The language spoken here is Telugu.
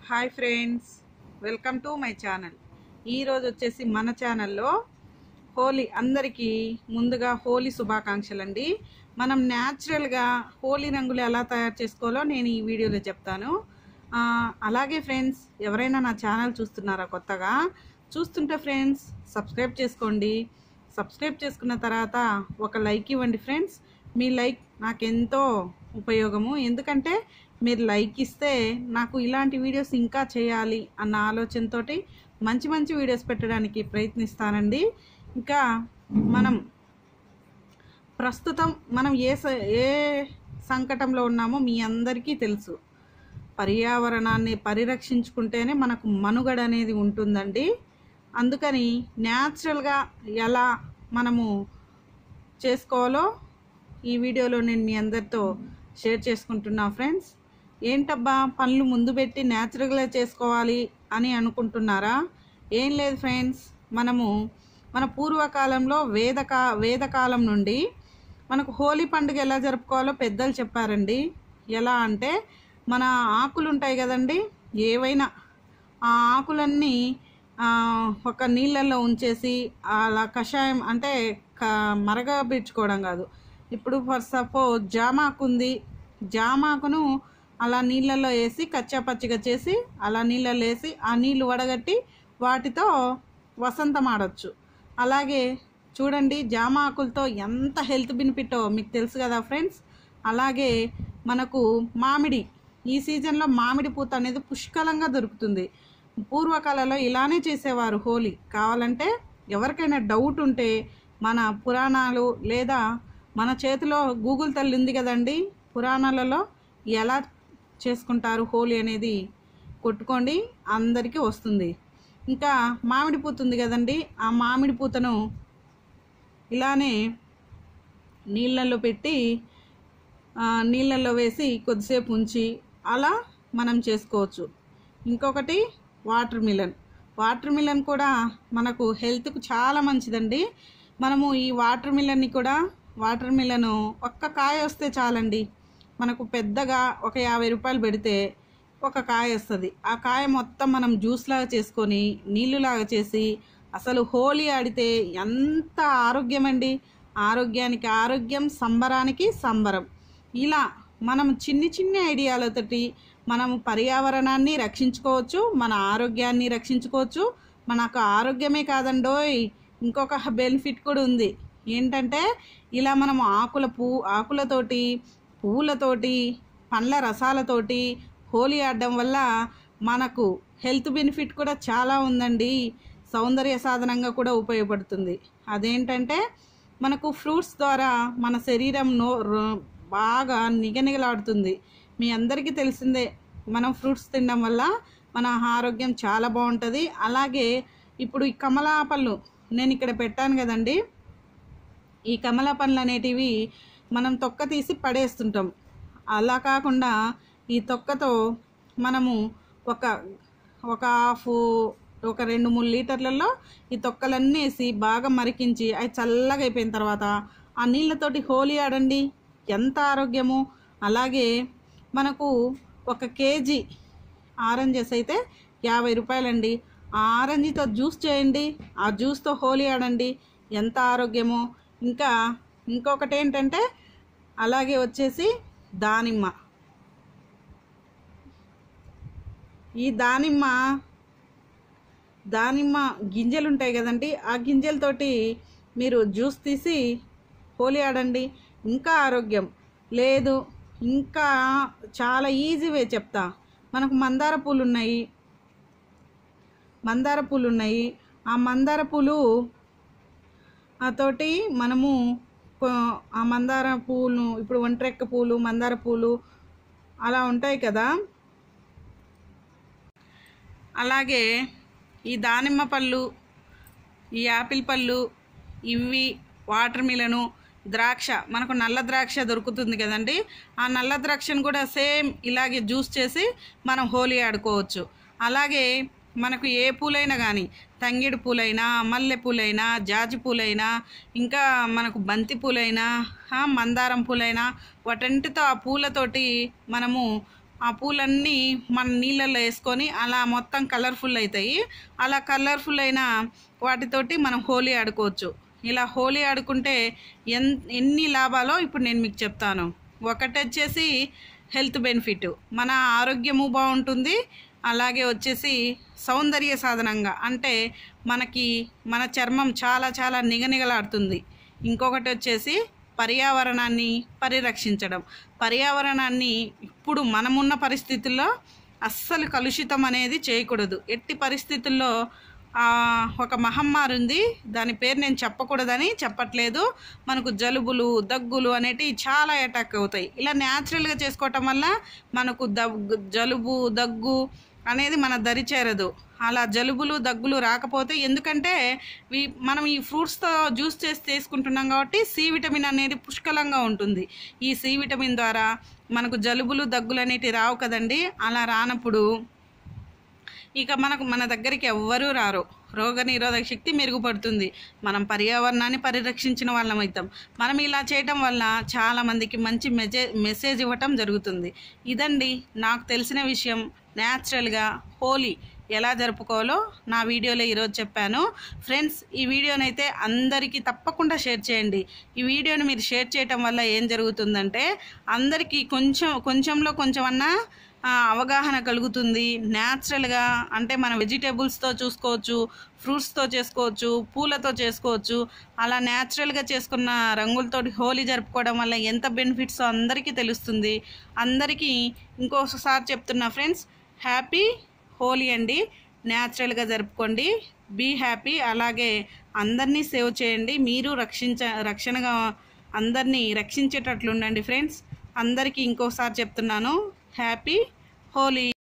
hi friends welcome to my channel ఈరోజు వచ్చేసి మన ఛానల్లో హోలీ అందరికీ ముందుగా హోలీ శుభాకాంక్షలు అండి మనం న్యాచురల్గా హోలీ రంగులు ఎలా తయారు చేసుకోవాలో నేను ఈ వీడియోలో చెప్తాను ఆ, అలాగే ఫ్రెండ్స్ ఎవరైనా నా ఛానల్ చూస్తున్నారా కొత్తగా చూస్తుంటే ఫ్రెండ్స్ సబ్స్క్రైబ్ చేసుకోండి సబ్స్క్రైబ్ చేసుకున్న తర్వాత ఒక లైక్ ఇవ్వండి ఫ్రెండ్స్ మీ లైక్ నాకెంతో ఉపయోగము ఎందుకంటే మీరు లైక్ ఇస్తే నాకు ఇలాంటి వీడియోస్ ఇంకా చేయాలి అన్న ఆలోచనతోటి మంచి మంచి వీడియోస్ పెట్టడానికి ప్రయత్నిస్తానండి ఇంకా మనం ప్రస్తుతం మనం ఏ స- ఏ సంకటంలో ఉన్నామో మీ అందరికీ తెలుసు పర్యావరణాన్ని పరిరక్షించుకుంటేనే మనకు మనుగడ అనేది ఉంటుందండి అందుకని న్యాచురల్గా ఎలా మనము చేసుకోవాలో ఈ వీడియోలో నేను మీ అందరితో షేర్ చేసుకుంటున్నా ఫ్రెండ్స్ ఏంటబ్బా పనులు ముందు పెట్టి న్యాచురల్గా చేసుకోవాలి అని అనుకుంటున్నారా ఏం లేదు ఫ్రెండ్స్ మనము మన పూర్వకాలంలో వేదకా వేదకాలం నుండి మనకు హోలీ పండుగ ఎలా జరుపుకోవాలో పెద్దలు చెప్పారండి ఎలా అంటే మన ఆకులు ఉంటాయి కదండి ఏవైనా ఆ ఆకులన్నీ ఆ, ఒక నీళ్ళల్లో ఉంచేసి అలా కషాయం అంటే క మరగబెట్టుకోవడం కాదు ఇప్పుడు ఫర్ సపోజ్ జామాకు ఉంది జామాకును అలా నీళ్ళల్లో వేసి కచ్చా పచ్చిగా చేసి అలా నీళ్ళల్లో వేసి ఆ నీళ్లు వడగట్టి వాటితో వసంతం ఆడొచ్చు అలాగే చూడండి జామ ఆకులతో ఎంత హెల్త్ బెనిఫిటో మీకు తెలుసు కదా ఫ్రెండ్స్ అలాగే మనకు మామిడి ఈ సీజన్లో మామిడి పూత అనేది పుష్కలంగా దొరుకుతుంది పూర్వకాలంలో ఇలానే చేసేవారు హోలీ కావాలంటే ఎవరికైనా డౌట్ ఉంటే మన పురాణాలు లేదా మన చేతిలో గూగుల్ తల్లి ఉంది కదండి పురాణాలలో ఎలా చేసుకుంటారు హోలీ అనేది కొట్టుకోండి అందరికీ వస్తుంది ఇంకా మామిడి పూత ఉంది కదండి ఆ మామిడి పూతను ఇలానే నీళ్ళల్లో పెట్టి ఆ, నీళ్ళల్లో వేసి కొద్దిసేపు ఉంచి అలా మనం చేసుకోవచ్చు ఇంకొకటి వాటర్ మిలన్ వాటర్ మిలన్ కూడా మనకు హెల్త్కు చాలా మంచిదండి మనము ఈ వాటర్ మిలన్ని కూడా వాటర్ మిలను ఒక్క కాయ వస్తే చాలండి మనకు పెద్దగా ఒక యాభై రూపాయలు పెడితే ఒక కాయ వస్తుంది ఆ కాయ మొత్తం మనం జ్యూస్ లాగా చేసుకొని నీళ్ళులాగా చేసి అసలు హోలీ ఆడితే ఎంత ఆరోగ్యం అండి ఆరోగ్యానికి ఆరోగ్యం సంబరానికి సంబరం ఇలా మనం చిన్ని చిన్ని ఐడియాలతోటి మనము పర్యావరణాన్ని రక్షించుకోవచ్చు మన ఆరోగ్యాన్ని రక్షించుకోవచ్చు మనకు ఆరోగ్యమే కాదండోయ్ ఇంకొక బెనిఫిట్ కూడా ఉంది ఏంటంటే ఇలా మనం ఆకుల పూ ఆకులతోటి పువ్వులతోటి పండ్ల రసాలతోటి హోలీ ఆడడం వల్ల మనకు హెల్త్ బెనిఫిట్ కూడా చాలా ఉందండి సౌందర్య సాధనంగా కూడా ఉపయోగపడుతుంది అదేంటంటే మనకు ఫ్రూట్స్ ద్వారా మన శరీరం నో రో- బాగా నిగనిగలాడుతుంది మీ అందరికీ తెలిసిందే మనం ఫ్రూట్స్ తినడం వల్ల మన ఆరోగ్యం చాలా బాగుంటుంది అలాగే ఇప్పుడు ఈ కమలా పళ్ళు నేను ఇక్కడ పెట్టాను కదండి ఈ కమలా పండ్లు అనేటివి మనం తొక్క తీసి పడేస్తుంటాం అలా కాకుండా ఈ తొక్కతో మనము ఒక ఒక హాఫ్ ఒక రెండు మూడు లీటర్లలో ఈ తొక్కలన్నీ వేసి బాగా మరికించి అవి చల్లగా అయిపోయిన తర్వాత ఆ నీళ్ళతోటి హోలీ ఆడండి ఎంత ఆరోగ్యము అలాగే మనకు ఒక కేజీ ఆరెంజెస్ అయితే యాభై రూపాయలండి ఆ ఆరెంజ్తో జ్యూస్ చేయండి ఆ జ్యూస్తో హోలీ ఆడండి ఎంత ఆరోగ్యమో ఇంకా ఇంకొకటి ఏంటంటే అలాగే వచ్చేసి దానిమ్మ ఈ దానిమ్మ దానిమ్మ గింజలు ఉంటాయి కదండి ఆ గింజలతోటి మీరు జ్యూస్ తీసి హోలీ ఆడండి ఇంకా ఆరోగ్యం లేదు ఇంకా చాలా ఈజీ వే చెప్తా మనకు మందార పూలు ఉన్నాయి మందార పూలు ఉన్నాయి ఆ మందార పూలు ఆ తోటి మనము కొ- ఆ మందార పూలు ఇప్పుడు ఒంట్రెక్క పూలు మందార పూలు అలా ఉంటాయి కదా అలాగే ఈ దానిమ్మ పళ్ళు ఈ యాపిల్ పళ్ళు ఇవి వాటర్ మిలను ద్రాక్ష మనకు నల్ల ద్రాక్ష దొరుకుతుంది కదండి ఆ నల్ల ద్రాక్షను కూడా సేమ్ ఇలాగే జ్యూస్ చేసి మనం హోలీ ఆడుకోవచ్చు అలాగే మనకు ఏ పూలైనా కానీ తంగిడి పూలైనా మల్లె పూలైనా జాజి పూలైనా ఇంకా మనకు బంతి పూలైనా ఆ, మందారం పూలైనా వాటంటితో ఆ పూలతోటి మనము ఆ పూలన్నీ మన నీళ్ళల్లో వేసుకొని అలా మొత్తం కలర్ఫుల్ అవుతాయి అలా కలర్ఫుల్ అయిన వాటితోటి మనం హోలీ ఆడుకోవచ్చు ఇలా హోలీ ఆడుకుంటే ఎన్ ఎన్ని లాభాలో ఇప్పుడు నేను మీకు చెప్తాను ఒకటి వచ్చేసి హెల్త్ బెనిఫిట్ మన ఆరోగ్యము బాగుంటుంది అలాగే వచ్చేసి సౌందర్య సాధనంగా అంటే మనకి మన చర్మం చాలా చాలా నిగనిగలాడుతుంది ఇంకొకటి వచ్చేసి పర్యావరణాన్ని పరిరక్షించడం పర్యావరణాన్ని ఇప్పుడు మనమున్న పరిస్థితుల్లో అస్సలు కలుషితం అనేది చేయకూడదు ఎట్టి పరిస్థితుల్లో ఆ, ఒక మహమ్మారి ఉంది దాని పేరు నేను చెప్పకూడదని చెప్పట్లేదు మనకు జలుబులు దగ్గులు అనేటివి చాలా అటాక్ అవుతాయి ఇలా న్యాచురల్గా చేసుకోవటం వల్ల మనకు దగ్గు జలుబు దగ్గు అనేది మన దరి చేరదు అలా జలుబులు దగ్గులు రాకపోతే ఎందుకంటే వీ- మనం ఈ ఫ్రూట్స్తో జ్యూస్ చేసి తీసుకుంటున్నాం కాబట్టి సి విటమిన్ అనేది పుష్కలంగా ఉంటుంది ఈ సి విటమిన్ ద్వారా మనకు జలుబులు దగ్గులు అనేటివి రావు కదండి అలా రానప్పుడు ఇక మనకు మన దగ్గరికి ఎవ్వరూ రారు రోగ నిరోధక శక్తి మెరుగుపడుతుంది మనం పర్యావరణాన్ని పరిరక్షించిన వాళ్ళం అవుతాం మనం ఇలా చేయటం వల్ల చాలామందికి మంచి మెజే మెసేజ్ ఇవ్వటం జరుగుతుంది ఇదండి నాకు తెలిసిన విషయం న్యాచురల్గా హోలీ ఎలా జరుపుకోవాలో నా వీడియోలో ఈరోజు చెప్పాను ఫ్రెండ్స్ ఈ వీడియోనైతే అందరికీ తప్పకుండా షేర్ చేయండి ఈ వీడియోని మీరు షేర్ చేయటం వల్ల ఏం జరుగుతుందంటే అందరికీ కొంచెం కొంచెంలో కొంచెం అన్నా ఆ, అవగాహన కలుగుతుంది న్యాచురల్గా అంటే మన వెజిటేబుల్స్తో చూసుకోవచ్చు ఫ్రూట్స్తో చేసుకోవచ్చు పూలతో చేసుకోవచ్చు అలా న్యాచురల్గా చేసుకున్న రంగులతోటి హోలీ జరుపుకోవడం వల్ల ఎంత బెనిఫిట్స్ అందరికీ తెలుస్తుంది అందరికీ ఇంకోసారి చెప్తున్నా ఫ్రెండ్స్ హ్యాపీ హోలీ అండి న్యాచురల్గా జరుపుకోండి బీ హ్యాపీ అలాగే అందరినీ సేవ్ చేయండి మీరు రక్షించ రక్షణగా అందరినీ రక్షించేటట్లు ఉండండి ఫ్రెండ్స్ అందరికీ ఇంకోసారి చెప్తున్నాను హ్యాపీ హోలీ